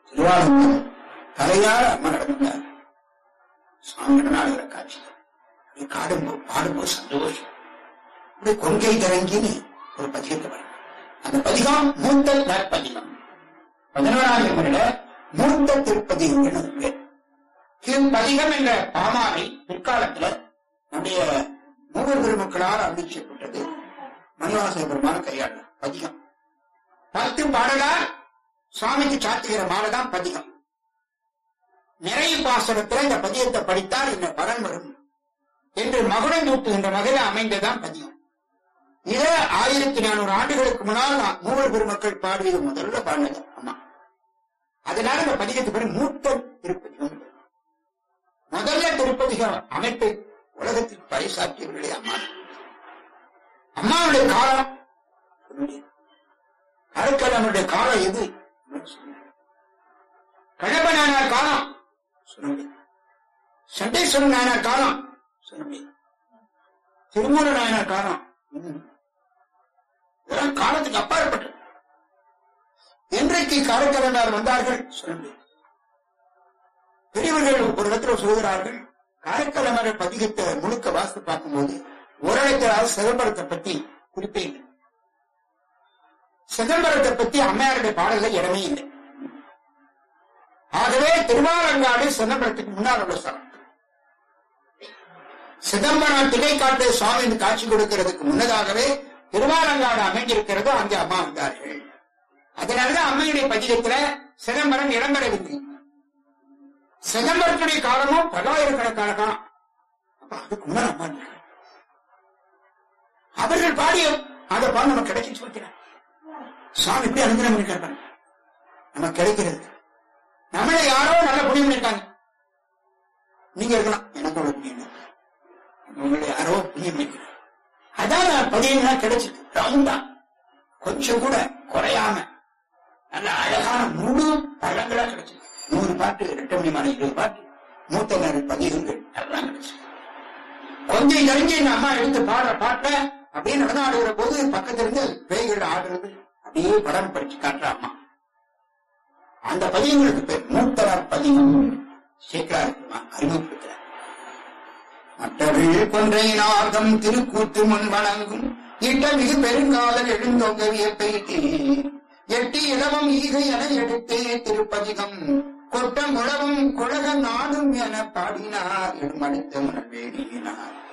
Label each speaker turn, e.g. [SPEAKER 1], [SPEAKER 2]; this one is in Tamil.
[SPEAKER 1] திருவாரூர் தலையார அம்மா நடந்தார் சுவாமி நடனாடுகிற காட்சி அப்படி காடும்போது பாடும்போது சந்தோஷம் அப்படி கொங்கை தரங்கின்னு ஒரு பதிகத்தை வரும் அந்த பதிகம் மூத்த நற்பதிகம் பதினோராம் முறையில மூத்த திருப்பதி என்று பேர் பதிகம் என்ற பாமாலை பிற்காலத்துல நம்முடைய மூவர் பெருமக்களால் அறிவிக்கப்பட்டது மணிவாசக பெருமான கையாளர் பதிகம் பத்து பாடலா சுவாமிக்கு சாத்துகிற மாலைதான் பதிகம் நிறைய பாசனத்துல இந்த பதியத்தை படித்தால் இந்த பலன் வரும் என்று மகுடம் நூட்டுகின்ற வகையில் அமைந்ததான் பதியம் இத ஆயிரத்தி நானூறு ஆண்டுகளுக்கு முன்னால் நான் மூவர் பெருமக்கள் பாடியது முதல்ல பாடினது அம்மா அதனால இந்த பதிகத்துக்கு பேர் மூத்த திருப்பதிகம் முதல்ல திருப்பதிக அமைப்பை உலகத்தில் பறைசாற்றியவர்களே அம்மா அம்மாவுடைய காலம் அருக்கலனுடைய காலம் எது கணப நாயனார் காலம் சொல்ல முடியாது சண்டேஸ்வரன் நாயனார் காலம் சொல்ல முடியாது திருமூல நாயனார் காலம் ம். இதெல்லாம் காலத்துக்கு அப்பாற்பட்டது என்றைக்கு காரைக்கலண்டார் வந்தார்கள் சொல்ல முடியாது பெரியவர்கள் ஒரு இடத்துல சொல்கிறார்கள் காரைக்காலமர பதிகத்தை முழுக்க வாசித்து பார்க்கும்போது ஒரு இடத்திலாவது சிதம்பரத்தை பத்தி குறிப்பே இல்லை சிதம்பரத்தை பத்தி அம்மையாருடைய பாடல்கள் இடமே இல்லை ஆகவே திருவாலங்காடு சிதம்பரத்துக்கு முன்னால் உள்ள ஸ்தலம் சிதம்பரம் திணைக்காட்டு சுவாமி காட்சி கொடுக்கிறதுக்கு முன்னதாகவே திருவாலங்காடு அமைஞ்சிருக்கிறதோ அங்கே அம்மா வந்தார்கள் அதனாலதான் அம்மையுடைய பதிகத்துல சிதம்பரம் இடம்பெறவில்லை சிதம்பரத்துடைய காலமும் பல்லாயிரக்கணக்கான காலம் அப்ப அதுக்கு முன்னால் அம்மா இருக்காங்க. அவர்கள் பாடிய அந்த பாடம் நமக்கு கிடைச்சிச்சு வைக்கிறார் சுவாமி இப்படி அனுகிரகம் பண்ணிருக்காரு பாருங்க. நமக்கு கிடைக்கிறது நம்மளை யாரோ நல்ல புண்ணியம் பண்ணிருக்காங்க நீங்க இருக்கலாம் எனக்கு ஒரு புண்ணியம் இல்லை. உங்களை யாரோ புண்ணியம் பண்ணிருக்காங்க அதான் பதியெல்லாம் கிடைச்சிருக்கு ரவுண்டா கொஞ்சம் கூட குறையாம நல்ல அழகான முழு பழங்களா கிடைச்சிருக்கு நூறு பாட்டு ரெண்டு மணி மணி இருபது பாட்டு மூத்த நேர பதிகங்கள் எல்லாம் கிடைச்சிருக்கு கொஞ்சம் இறங்கி இந்த அம்மா எடுத்து பாடுற பாட்டை அப்படியே நடனாடுகிற போது பக்கத்துல இருந்து பேய்கள் ஆடுறது அப்படியே படம் படிச்சு காட்டுற அம்மா அந்த பதியங்களுக்கு பேர் மூத்தரார் பதிகம் சேர்க்கிறார் அறிமுகப்படுத்துறார் மற்றவர்கள் கொன்றை நாகம் திருக்கூத்து முன் வணங்கும் இட்டமிகு பெருங்காதல் எழுந்தொங்கவிய பெய்தி எட்டி இளவம் ஈகை என எடுத்தே திருப்பதிகம் கொட்டம் உழவும் குழக நாடும் என பாடினார் எடுமடித்த உணர்வேடினார்